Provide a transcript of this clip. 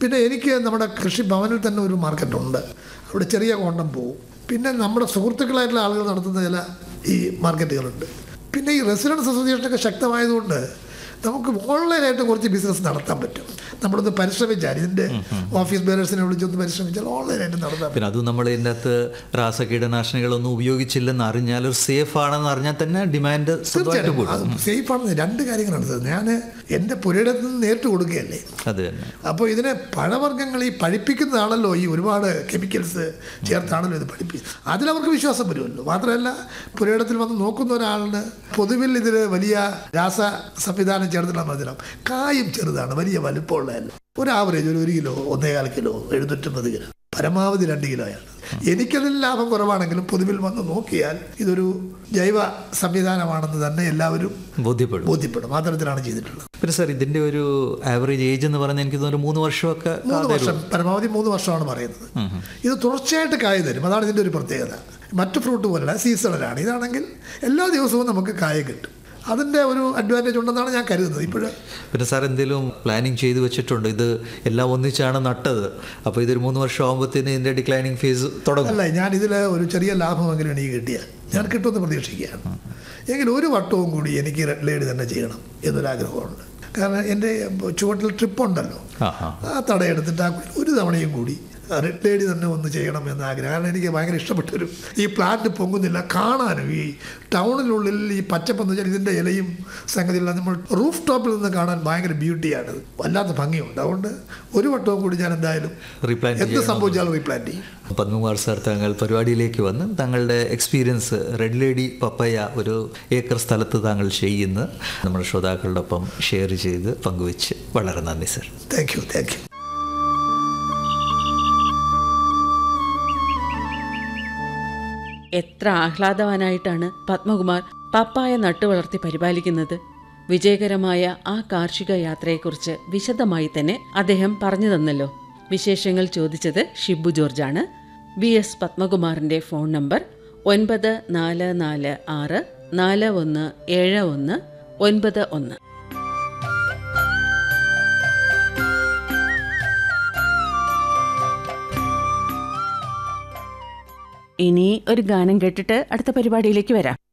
പിന്നെ എനിക്ക് നമ്മുടെ കൃഷിഭവനിൽ തന്നെ ഒരു മാർക്കറ്റുണ്ട് അവിടെ ചെറിയ കോണ്ടം പോവും പിന്നെ നമ്മുടെ സുഹൃത്തുക്കളായിട്ടുള്ള ആളുകൾ നടത്തുന്ന ചില ഈ മാർക്കറ്റുകളുണ്ട് പിന്നെ ഈ റെസിഡൻസ് അസോസിയേഷനൊക്കെ ശക്തമായതുകൊണ്ട് നമുക്ക് ഓൺലൈനായിട്ട് കുറച്ച് ബിസിനസ് നടത്താൻ പറ്റും നമ്മളൊന്ന് പരിശ്രമിച്ചാൽ ഇതിൻ്റെ ഓഫീസ് ബേരേഴ്സിനെ വിളിച്ചൊന്ന് പരിശ്രമിച്ചാൽ ഓൺലൈനായിട്ട് നടത്താൻ പറ്റും പിന്നെ അതും നമ്മൾ ഇതിൻ്റെ അകത്ത് രാസകീടനാശിനികളൊന്നും ഉപയോഗിച്ചില്ലെന്ന് അറിഞ്ഞാൽ ഒരു സേഫ് ആണെന്ന് അറിഞ്ഞാൽ തന്നെ ഡിമാൻഡ് സ്വന്തമായിട്ട് കൂടും സേഫ് ആണെന്ന് രണ്ട് കാര്യങ്ങളാണ് സാർ ഞാൻ എൻ്റെ പുരയിടത്ത് നിന്ന് നേരിട്ട് കൊടുക്കുകയല്ലേ അത് തന്നെ അപ്പോൾ ഇതിനെ പഴവർഗ്ഗങ്ങൾ ഈ പഴിപ്പിക്കുന്നതാണല്ലോ ഈ ഒരുപാട് കെമിക്കൽസ് ചേർത്താണല്ലോ ഇത് പഴിപ്പിക്കുന്നത് അതിലവർക്ക് വിശ്വാസം വരുമല്ലോ മാത്രമല്ല പുരയിടത്തിൽ വന്ന് നോക്കുന്ന ഒരാളിന് പൊതുവിൽ ഇതിൽ വലിയ രാസ സംവിധാനം ചേർത്തിട്ടുള്ള മധുരം കായും ചെറുതാണ് വലിയ വലുപ്പമുള്ളതല്ല ഒരു ആവറേജ് ഒരു ഒരു കിലോ ഒന്നേകാൽ കിലോ എഴുന്നൂറ്റമ്പത് കിലോ പരമാവധി രണ്ട് കിലോയാണ് എനിക്കതിൽ ലാഭം കുറവാണെങ്കിലും പൊതുവിൽ വന്ന് നോക്കിയാൽ ഇതൊരു ജൈവ സംവിധാനമാണെന്ന് തന്നെ എല്ലാവരും ബോധ്യപ്പെടും ബോധ്യപ്പെടും ആ തരത്തിലാണ് ചെയ്തിട്ടുള്ളത് പിന്നെ സാർ ഇതിൻ്റെ ഒരു ആവറേജ് ഏജ് എന്ന് പറഞ്ഞാൽ എനിക്ക് തോന്നുന്നു ഒരു മൂന്ന് വർഷമൊക്കെ മൂന്ന് വർഷം പരമാവധി മൂന്ന് വർഷമാണ് പറയുന്നത് ഇത് തുടർച്ചയായിട്ട് കായ തരും അതാണ് ഇതിൻ്റെ ഒരു പ്രത്യേകത മറ്റു ഫ്രൂട്ട് പോലെയല്ല സീസണലാണ് ഇതാണെങ്കിൽ എല്ലാ ദിവസവും നമുക്ക് കായ കിട്ടും അതിൻ്റെ ഒരു അഡ്വാൻറ്റേജ് ഉണ്ടെന്നാണ് ഞാൻ കരുതുന്നത് ഇപ്പോൾ പിന്നെ സാർ എന്തെങ്കിലും പ്ലാനിങ് ചെയ്ത് വെച്ചിട്ടുണ്ട് ഇത് എല്ലാം ഒന്നിച്ചാണ് നട്ടത് അപ്പോൾ ഇതൊരു മൂന്ന് വർഷം ആകുമ്പോഴത്തേന് ഇതിൻ്റെ ഡിക്ലൈനിങ് ഫേസ് തുടങ്ങും അല്ല ഞാൻ ഇതിൽ ഒരു ചെറിയ ലാഭമെങ്കിലും എനിക്ക് കിട്ടിയാൽ ഞാൻ കിട്ടുമെന്ന് പ്രതീക്ഷിക്കുകയാണ് എങ്കിലും ഒരു വട്ടവും കൂടി എനിക്ക് റെഡ് ലൈഡ് തന്നെ ചെയ്യണം എന്നൊരാഗ്രഹമുണ്ട് കാരണം എൻ്റെ ചുവട്ടിൽ ട്രിപ്പുണ്ടല്ലോ ആ ആ ആ തടയെടുത്തിട്ട് ആ ഒരു തവണയും കൂടി റെഡ് ലേഡി തന്നെ ഒന്ന് ചെയ്യണം എന്ന ആഗ്രഹം കാരണം എനിക്ക് ഭയങ്കര ഇഷ്ടപ്പെട്ടൊരു ഈ പ്ലാന്റ് പൊങ്ങുന്നില്ല കാണാനും ഈ ടൗണിനുള്ളിൽ ഈ പച്ചപ്പെന്ന് വെച്ചാൽ ഇതിൻ്റെ ഇലയും സംഗതിയെല്ലാം നമ്മൾ റൂഫ് ടോപ്പിൽ നിന്ന് കാണാൻ ഭയങ്കര ബ്യൂട്ടിയാണ് വല്ലാത്ത ഭംഗിയുണ്ട് അതുകൊണ്ട് ഒരു വട്ടവും കൂടി ഞാൻ എന്തായാലും റീപ്ലാന്റ് എന്ത് സംഭവിച്ചാലും റീപ്ലാന്റ് ചെയ്യും പത്മകുമാർ സാർ താങ്കൾ പരിപാടിയിലേക്ക് വന്ന് താങ്കളുടെ എക്സ്പീരിയൻസ് റെഡ് ലേഡി പപ്പയ ഒരു ഏക്കർ സ്ഥലത്ത് താങ്കൾ ചെയ്യുന്ന നമ്മുടെ ശ്രോതാക്കളുടെ ഒപ്പം ഷെയർ ചെയ്ത് പങ്കുവെച്ച് വളരെ നന്ദി sir thank you thank you എത്ര ആഹ്ലാദവാനായിട്ടാണ് പത്മകുമാർ പപ്പായ നട്ടുവളർത്തി പരിപാലിക്കുന്നത് വിജയകരമായ ആ കാർഷിക യാത്രയെക്കുറിച്ച് വിശദമായി തന്നെ അദ്ദേഹം പറഞ്ഞു തന്നല്ലോ വിശേഷങ്ങൾ ചോദിച്ചത് ഷിബു ജോർജാണ് ബി എസ് പത്മകുമാറിന്റെ ഫോൺ നമ്പർ ഒൻപത് നാല് നാല് ആറ് നാല് ഒന്ന് ഏഴ് ഒന്ന് ഒൻപത് ഒന്ന് ഇനി ഒരു ഗാനം കേട്ടിട്ട് അടുത്ത പരിപാടിയിലേക്ക് വരാം